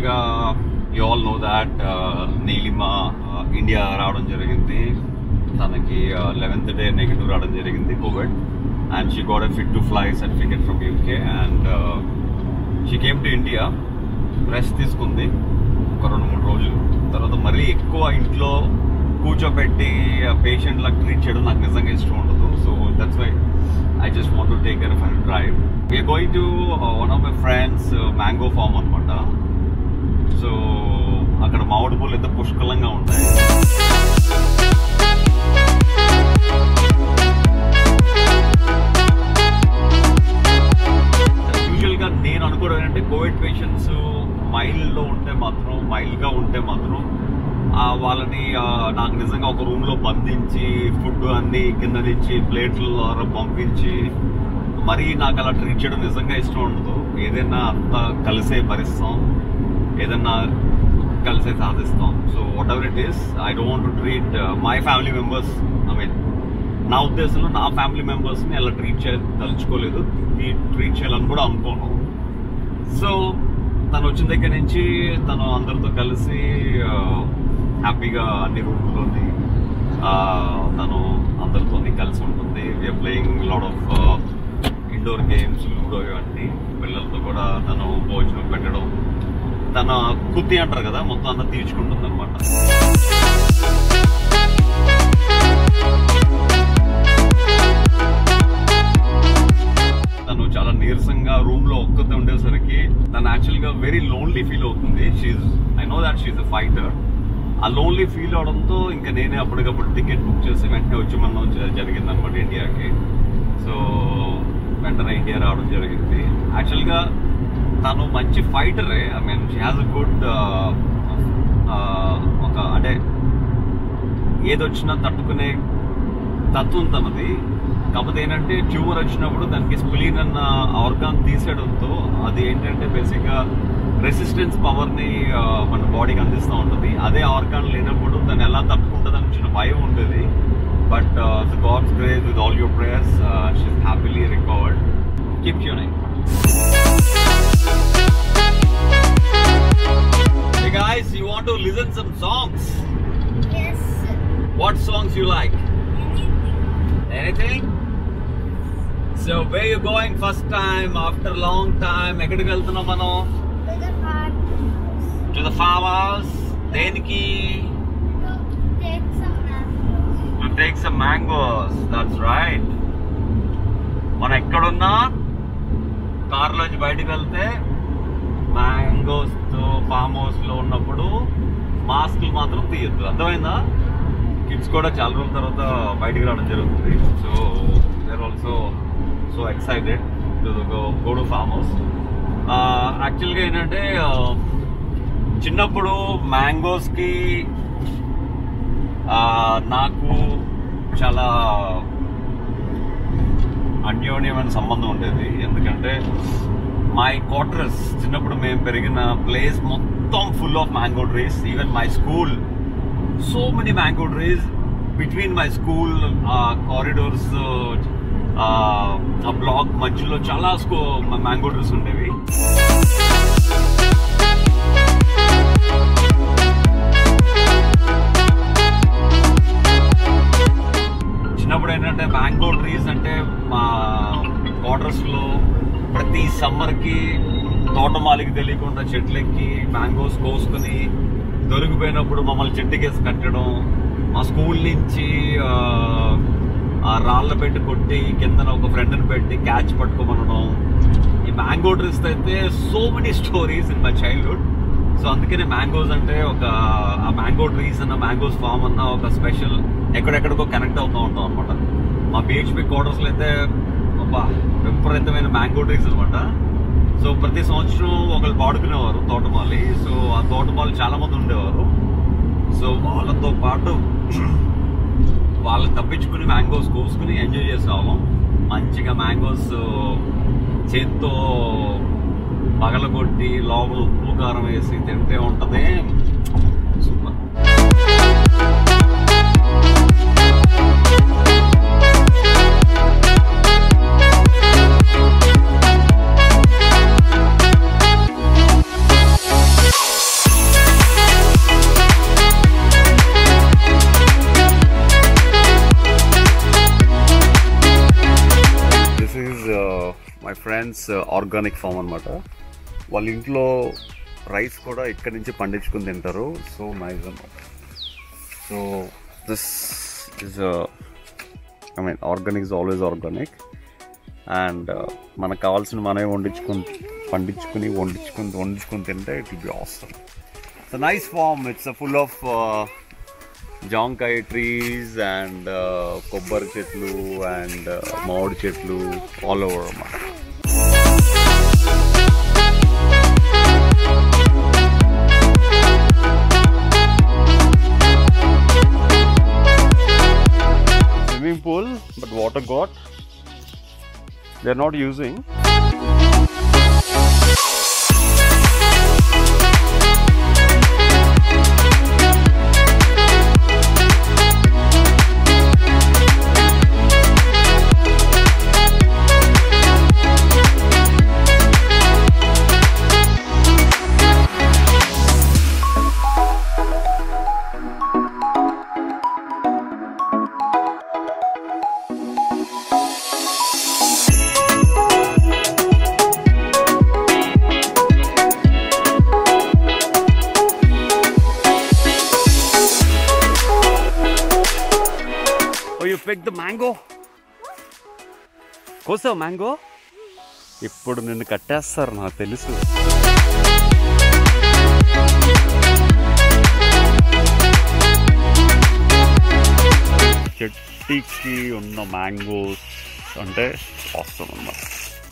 యాక్చువల్గా you all know that Neelima India రావడం జరిగింది తనకి లెవెన్త్ డే నెగిటివ్ రావడం జరిగింది Covid and she got a fit to fly certificate from UK and she came to India rest తీసుకుంది ఒక రెండు మూడు రోజులు తర్వాత మరీ ఎక్కువ ఇంట్లో కూర్చోబెట్టి పేషెంట్లకు ట్రీట్ చేయడం నాకు నిజంగా ఇష్టం ఉండదు so that's why I just want to take care of and drive we're going to one of my friends mango farm అనమాట సో అక్కడ మామిడి పూలు అయితే పుష్కలంగా ఉంటాయి యూజువల్ గా నేను అనుకోవడం ఏంటంటే కోవిడ్ పేషెంట్స్ మైల్డ్ లో ఉంటే మాత్రం మైల్డ్ గా ఉంటే మాత్రం ఆ వాళ్ళని ఆ, నాకు నిజంగా ఒక రూమ్ లో బంధించి ఫుడ్ అన్ని కింద నుంచి ప్లేట్ల ద్వారా పంపించి మరి నాకు అలా ట్రీట్ చేయడం నిజంగా ఇష్టం ఉండదు ఏదైనా అంత కలిసే భరిస్తాం ఏదైనా కలిసే సాధిస్తాం so whatever it is I don't to treat my family members I mean నా ఉద్దేశంలో నా ఫ్యామిలీ మెంబర్స్ని అలా ట్రీట్ చేయ తలుచుకోలేదు ట్రీట్ చేయాలని కూడా అనుకోను సో తను వచ్చిన దగ్గర నుంచి తను అందరితో కలిసి హ్యాపీగా అన్ని రూమ్లోని తను అందరితో కలిసి ఉంటుంది we're playing lot of indoor games ludo ఇవన్నీ పిల్లలతో కూడా తను భోజనం పెట్టడం తన కుత్తి అంటారు కదా మొత్తం అంతా తీర్చుకుంటుంది అనమాట తను చాలా నీరసంగా రూమ్ లో ఒక్కతే ఉండేసరికి తను యాక్చువల్ గా వెరీ లోన్లీ ఫీల్ అవుతుంది she I know that she a fighter ఆ లోన్లీ ఫీల్ అవడంతో ఇంకా నేనే అప్పటికప్పుడు టికెట్ బుక్ చేసి వెంటనే వచ్చి మనం జరిగింది అనమాట ఇండియాకి సో వెంటనే ఇండియా రావడం జరిగింది యాక్చువల్ గా తను మంచి ఫైటరే I mean she has a good ఒక అంటే ఏదొచ్చినా తట్టుకునే తత్వం తనది కాకపోతే ఏంటంటే ట్యూమర్ వచ్చినప్పుడు దానికి స్ప్లీన్ అన్న ఆర్గాన్ తీసేయడంతో అది ఏంటంటే బేసిక్గా రెసిస్టెన్స్ పవర్ని మన బాడీకి అందిస్తూ ఉంటుంది అదే ఆర్గాన్ లేనప్పుడు దాన్ని ఎలా తట్టుకుంటుంది అని చిన్న భయం ఉంటుంది but the God's grace with all your prayers she's happily recovered keep tuning Hey guys, you want to listen some songs? Yes. What songs you like? Anything? So where you going first time after long time? ఎక్కడికి వెళ్తున్నాం మనం To the park. To the farm house దేనికి To take some mangoes. To take some mangoes that's right మనం ఎక్కడున్నా కార్లోంచి బయటకు వెళ్తే mangoes తో farm house లో ఉన్నప్పుడు మాస్కులు మాత్రం తీయద్దు అర్థమైందా కిడ్స్ కూడా చాలా రోజుల తర్వాత బయటికి రావడం జరుగుతుంది so there also so excited to go to farm house యాక్చువల్గా ఏంటంటే ఆ, చిన్నప్పుడు మ్యాంగోస్కి నాకు చాలా అన్యోన్యమైన సంబంధం ఉండేది ఎందుకంటే మై క్వార్టర్స్ చిన్నప్పుడు మేము పెరిగిన ప్లేస్ మొత్తం full of mango trees even my school so many mango trees between my school corridors ఆ బ్లాక్ మధ్యలో చాలా మ్యాంగో ట్రీస్ ఉండేవి చిన్నప్పుడు ఏంటంటే మ్యాంగో ట్రీస్ అంటే మా క్వార్టర్స్ లో ప్రతి సమ్మర్ కి తోటమాలికి తెలియకుండా చెట్లెక్కి మ్యాంగోస్ కోసుకుని దొరికిపోయినప్పుడు మమ్మల్ని చెట్టుకేసి కట్టడం మా స్కూల్ నుంచి ఆ, ఆ రాళ్ళ పెట్టి కొట్టి కిందన ఒక ఫ్రెండ్ని పెట్టి క్యాచ్ పట్టుకోమనడం ఈ మ్యాంగో ట్రీస్ అయితే so many stories in my childhood so అందుకనే మ్యాంగోస్ అంటే ఒక ఆ మ్యాంగో ట్రీస్ అన్న మ్యాంగోస్ ఫామ్ అన్న ఒక స్పెషల్ ఎక్కడెక్కడికో కనెక్ట్ అవుతూ ఉంటాం అనమాట మా బిహెచ్పి క్వార్టర్స్లో అయితే అబ్బా విపరీతమైన మ్యాంగో ట్రీస్ అనమాట సో ప్రతి సంవత్సరం ఒకళ్ళు పాడుకునేవారు తోటమాలి సో ఆ తోటమాలి చాలా మంది ఉండేవారు సో వాళ్ళతో పాటు వాళ్ళని తప్పించుకుని మ్యాంగోస్ కోసుకుని ఎంజాయ్ చేసేవాళ్ళం మంచిగా మ్యాంగోస్ చేత్తో పగలగొట్టి లోపల ఉప్పు కారం వేసి తింటే ఉంటది super my friends organic farm అనమాట వాళ్ళ ఇంట్లో రైస్ కూడా ఇక్కడి నుంచి పండించుకుని తింటారు సో నైస్ అనమాట so this is I mean organic is always organic and మనకు కావాల్సిన మనమే వండించుకుని పండించుకుని వండించుకుని వండించుకుని తింటే it will be awesome so nice farm it's full of జాంకాయ ట్రీస్ అండ్ కొబ్బరి చెట్లు అండ్ మామిడి చెట్లు ఆల్ ఓవర్ అన్నమాట swimming pool but water got they are not using oh you pick the mango కోసావు మ్యాంగో ఇప్పుడు నిన్ను కట్టేస్తారు నాకు తెలుసు చెట్టుకి ఉన్న మ్యాంగోస్ అంటే వస్తాం అన్నమాట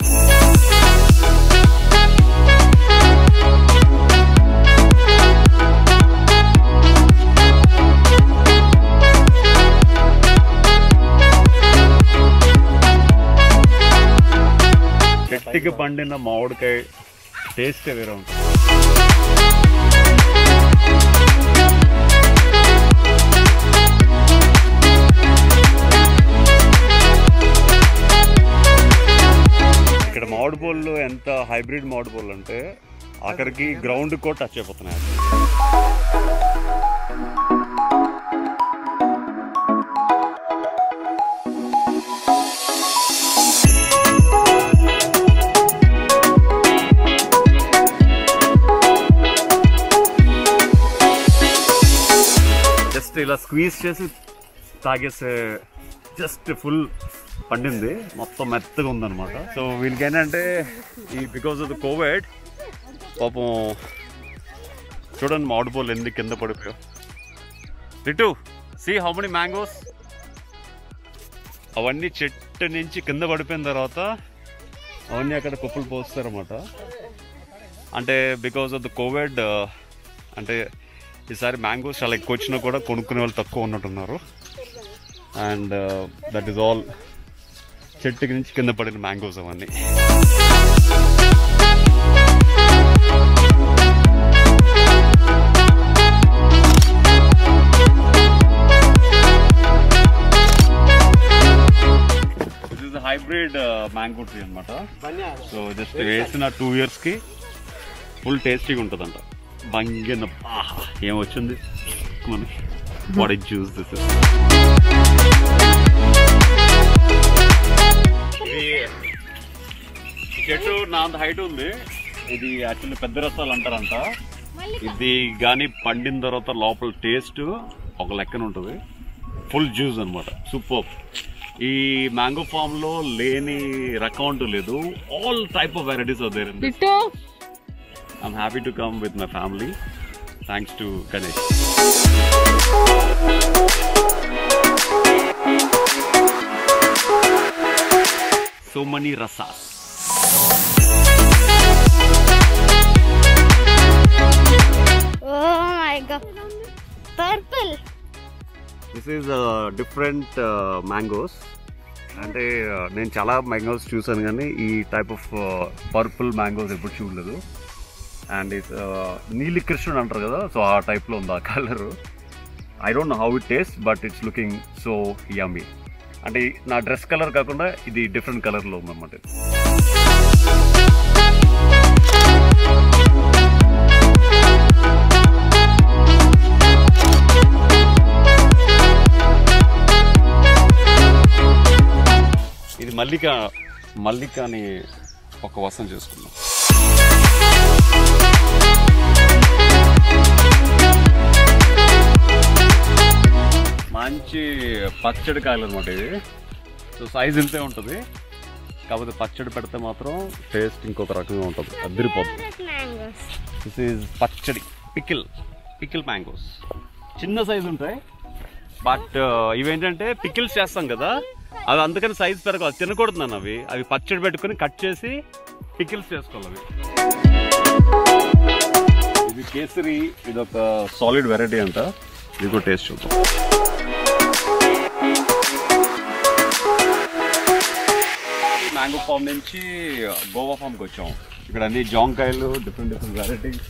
చెట్టుకి పండిన మామిడికాయ టేస్ట్ వేరే ఉంటుంది ఇక్కడ మామిడి పళ్ళు ఎంత హైబ్రిడ్ మామిడి పళ్ళు అంటే ఆఖరికి గ్రౌండ్ కూడా టచ్ అయిపోతున్నాయి జస్ట్ ఇలా స్క్వీజ్ చేసి తాగేసే జస్ట్ ఫుల్ పండింది మొత్తం మెత్తగా ఉందన్నమాట సో వీళ్ళకి ఏంటంటే ఈ బికాస్ ఆఫ్ ద కోవిడ్ పాపం చూడండి మామిడి పూలు ఎందుకు కింద పడిపోయావు Ritu see how many mangoes అవన్నీ చెట్టు నుంచి కింద పడిపోయిన తర్వాత అవన్నీ అక్కడ కుప్పలు పోస్తారన్నమాట అంటే బికాస్ ఆఫ్ ద కోవిడ్ అంటే ఈసారి మ్యాంగోస్ చాలా ఎక్కువ వచ్చినా కూడా కొనుక్కునే వాళ్ళు తక్కువ ఉన్నట్టున్నారు అండ్ దట్ ఈస్ ఆల్ చెట్టుకి నుంచి కింద పడిన మ్యాంగోస్ అవన్నీ this is hybrid mango tree అనమాట సో జస్ట్ వేసిన టూ ఇయర్స్కి ఫుల్ టేస్టీగా ఉంటుందంట బంగిన ఆహా ఏం వచ్చింది మనకి బాడీ జ్యూస్ దిస్ ఇది ఈ చెట్టు నా అంత హైట్ ఉంది ఇది యాక్చువల్లీ పెద్ద రసాలు అంటారంట ఇది కానీ పండిన తర్వాత లోపల టేస్ట్ ఒక లెక్కన ఉంటుంది ఫుల్ జ్యూస్ అనమాట సూపర్ ఈ మ్యాంగో ఫామ్ లో లేని రకం అంటూ లేదు all type of varieties are there in Ditto. I'm happy to come with my family. Thanks to Ganesh. So many rasas. Oh my god. Purple. This is different mangoes అంటే uh, నేను చాలా mangoes చూసాను కానీ ఈ type of purple mangoes ఎప్పుడు చూడలేదు and it's నీలి కృష్ణుడు అంటారు కదా సో ఆ టైప్లో ఉంది ఆ colour I don't know how it taste but it's looking so yummy అంటే నా డ్రెస్ కలర్ కాకుండా ఇది డిఫరెంట్ కలర్లో ఉందన్నమాట ఇది మల్లిక మల్లిక అని ఒక వసం చేసుకుందాం మంచి పచ్చడి కాయలు అనమాట ఇది సో సైజ్ ఇంతే ఉంటుంది కాకపోతే పచ్చడి పెడితే మాత్రం టేస్ట్ ఇంకొక రకంగా ఉంటుంది అదిరిపోతుంది mangoes this is pachadi pickle pickle mangoes చిన్న సైజు ఉంటాయి బట్ ఇవేంటంటే పికిల్స్ చేస్తాం కదా అవి అందుకని సైజ్ పెరగవు అది తినకూడదు నన్ను అవి అవి పచ్చడి పెట్టుకొని కట్ చేసి పికిల్స్ చేసుకోవాలి అవి ఇది కేసరి ఇది ఒక సాలిడ్ వెరైటీ అంట ఇది కూడా టేస్ట్ చూద్దాం మ్యాంగో ఫామ్ నుంచి గోవా ఫామ్కి వచ్చాం ఇక్కడ అన్ని జాంకాయలు డిఫరెంట్ డిఫరెంట్ వెరైటీస్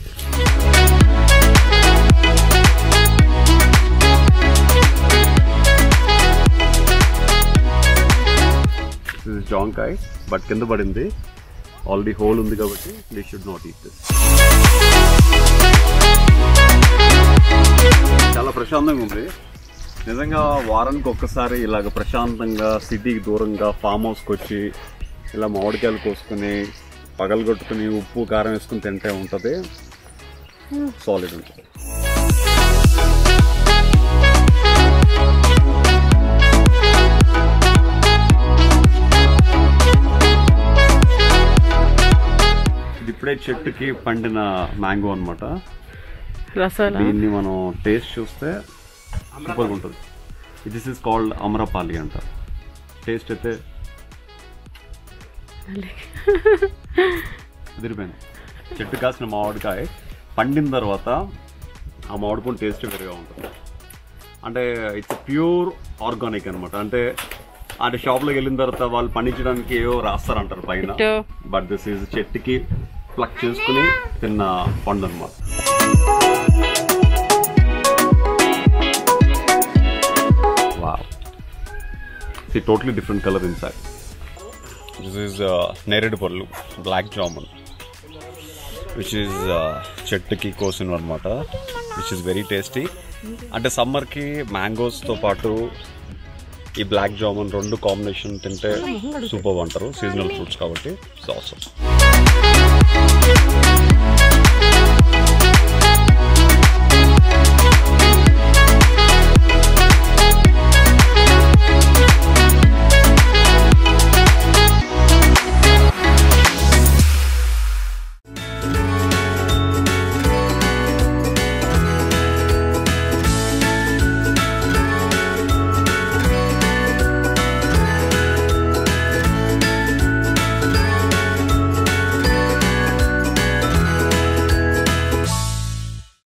జాంకాయ్ బట్ కింద పడింది ఆల్రెడీ హోల్ ఉంది కాబట్టి they should not eat this చాలా ప్రశాంతంగా ఉంది నిజంగా వారానికి ఒక్కసారి ఇలాగ ప్రశాంతంగా సిటీకి దూరంగా ఫామ్ హౌస్కి వచ్చి ఇలా మామిడికాయలు కోసుకుని పగలగొట్టుకుని ఉప్పు కారం వేసుకుని తింటే ఉంటుంది సాలిడ్ ఉంటుంది ఇది ఇప్పుడే చెట్టుకి పండిన మ్యాంగో అన్నమాట రసాల దీన్ని మనం టేస్ట్ చూస్తే సూపర్గా ఉంటుంది దిస్ ఇస్ కాల్డ్ అమరపాలి అంట టేస్ట్ అయితే అదిరిపోయింది చెట్టు కాసిన మామిడికాయ పండిన తర్వాత ఆ మామిడి పండు టేస్ట్ వేరుగా ఉంటుంది అంటే ఇట్స్ ప్యూర్ ఆర్గానిక్ అనమాట అంటే అంటే షాప్లోకి వెళ్ళిన తర్వాత వాళ్ళు పండించడానికి ఏవో రాస్తారంటారు పైన ఇటు. బట్ దిస్ ఈజ్ చెట్టుకి ప్లక్ చేసుకుని తిన్న పండు అనమాట Wow. See, totally different color inside. This is uh, నేరేడు పళ్ళు బ్లాక్ జామున్ విచ్ ఈజ్ చెట్టుకి కోసిన అనమాట విచ్ ఈజ్ వెరీ టేస్టీ అంటే సమ్మర్కి మ్యాంగోస్తో పాటు ఈ బ్లాక్ జామున్ రెండు కాంబినేషన్ తింటే సూపర్ అంటారు సీజనల్ ఫ్రూట్స్ కాబట్టి సో అవసరం